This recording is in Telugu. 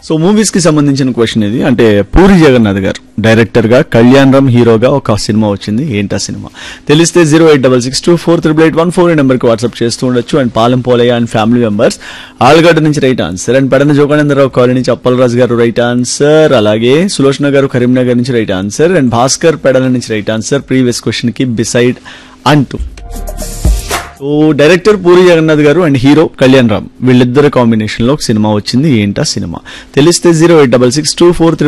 సో మూవీస్ కి సంబంధించిన క్వశ్చన్ ఇది అంటే పూరి జగన్నాథ్ గారు డైరెక్టర్ గా కళ్యాణ్ రామ్ హీరోగా ఒక సినిమా వచ్చింది ఏంటా సినిమా తెలిస్తే zero eight double six two four triple eight one four number కి వాట్సాప్ చేస్తూ ఉండొచ్చు and Palem Polayya and family members Algadda నుంచి right answer and Pedana Joganandarao colony నుంచి అప్పలరాజు గారు రైట్ ఆన్సర్ అలాగే సులోచన గారు కరీంనగర్ నుంచి right answer and Bhaskar Pedala నుంచి రైట్ ఆన్సర్ ప్రీవియస్ క్వశ్చన్ కి బిసైడ్ అంటూ సో డైరెక్టర్ పూరి జగన్నాథ్ గారు అండ్ హీరో కళ్యాణ్ రామ్ వీళ్ళిద్దరు కాంబినేషన్ లో ఒక సినిమా వచ్చింది ఏంటా సినిమా తెలిస్తే zero eight double six two four